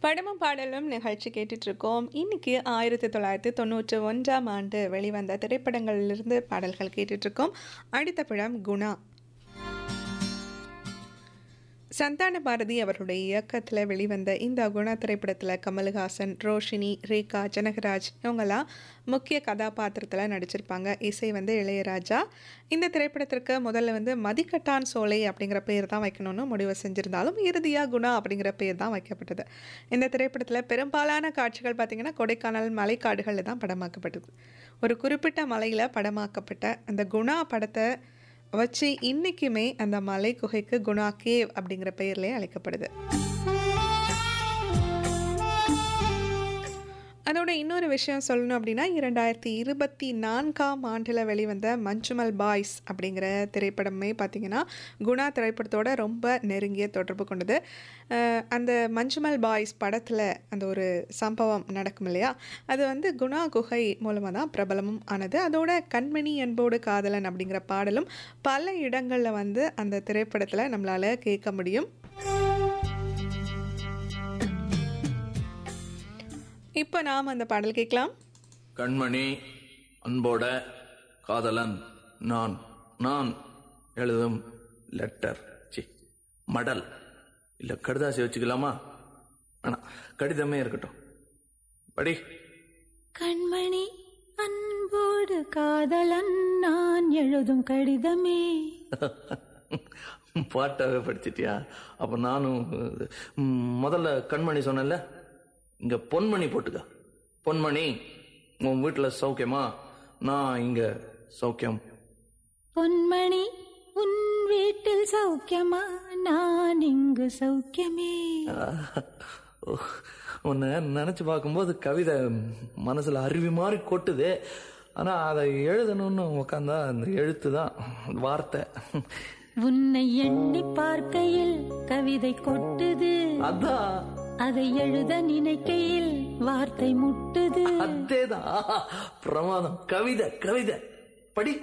படமும் பாடலும் நிகழ்ச்சி கேட்டுட்டு இருக்கோம் இன்னைக்கு ஆயிரத்தி தொள்ளாயிரத்தி தொண்ணூற்றி ஒன்றாம் ஆண்டு வெளிவந்த திரைப்படங்களிலிருந்து பாடல்கள் கேட்டுட்டு இருக்கோம் அடுத்த படம் குணா சந்தான பாரதி அவர்களுடைய இயக்கத்தில் வெளிவந்த இந்த குணா திரைப்படத்தில் கமல்ஹாசன் ரோஷினி ரேகா ஜனகராஜ் இவங்கெல்லாம் முக்கிய கதாபாத்திரத்தில் நடிச்சிருப்பாங்க இசை வந்து இளையராஜா இந்த திரைப்படத்திற்கு முதல்ல வந்து மதிக்கட்டான் சோலை அப்படிங்கிற பேர் தான் வைக்கணும்னு முடிவு செஞ்சுருந்தாலும் இறுதியாக குணா அப்படிங்கிற பேர் தான் வைக்கப்பட்டது இந்த திரைப்படத்தில் பெரும்பாலான காட்சிகள் பார்த்திங்கன்னா கொடைக்கானல் மலைக்காடுகளில் தான் படமாக்கப்பட்டது ஒரு குறிப்பிட்ட மலையில் படமாக்கப்பட்ட அந்த குணா படத்தை வச்சு இன்றைக்குமே அந்த மலை குகைக்கு குணா கேவ் அப்படிங்கிற பெயர்லேயே அழைக்கப்படுது அதோட இன்னொரு விஷயம் சொல்லணும் அப்படின்னா இரண்டாயிரத்தி இருபத்தி நான்காம் ஆண்டில் வெளிவந்த மஞ்சுமல் பாய்ஸ் அப்படிங்கிற திரைப்படமே பார்த்திங்கன்னா குணா திரைப்படத்தோட ரொம்ப நெருங்கிய தொடர்பு கொண்டது அஹ் அந்த மஞ்சுமல் பாய்ஸ் படத்தில் அந்த ஒரு சம்பவம் நடக்கும் இல்லையா அது வந்து குணா குகை மூலமாக தான் பிரபலமும் ஆனது அதோட கண்மணி அன்போடு காதலன் அப்படிங்கிற பாடலும் பல இடங்களில் வந்து அந்த திரைப்படத்தில் நம்மளால் கேட்க முடியும் இப்போ நாம் அந்த பாடல் கேட்கலாம் கண்மணி அன்போட காதலன் நான் நான் எழுதும் லெட்டர் சி மடல் இல்ல கடுதாசி வச்சுக்கலாமா ஆனா கடிதமே இருக்கட்டும் படி கண்மணி அன்போடு காதலன் நான் எழுதும் கடிதமே பாட்டாவே படிச்சிட்டியா அப்ப நானும் ம், முதல்ல கண்மணி சொன்னேன்ல இங்க பொன்மணி போட்டுக்க பொன்மணி உன் வீட்டுல சௌக்கியமா நான் இங்க சௌக்கியம் பொன்மணி உன் வீட்டில் சௌக்கியமா நான் இங்கு சௌக்கியமே உன்னை நினைச்சு பார்க்கும்போது கவிதை மனசுல அருவி மாதிரி கொட்டுது ஆனா அதை எழுதணும்னு உக்காந்தா அந்த எழுத்து தான் வார்த்தை உன்னை எண்ணி பார்க்கையில் கவிதை கொட்டுது அதான் அதை எழுத நினைக்கையில் வார்த்தை முட்டுது அதேதான் பிரமாதம் கவிதை கவிதை படி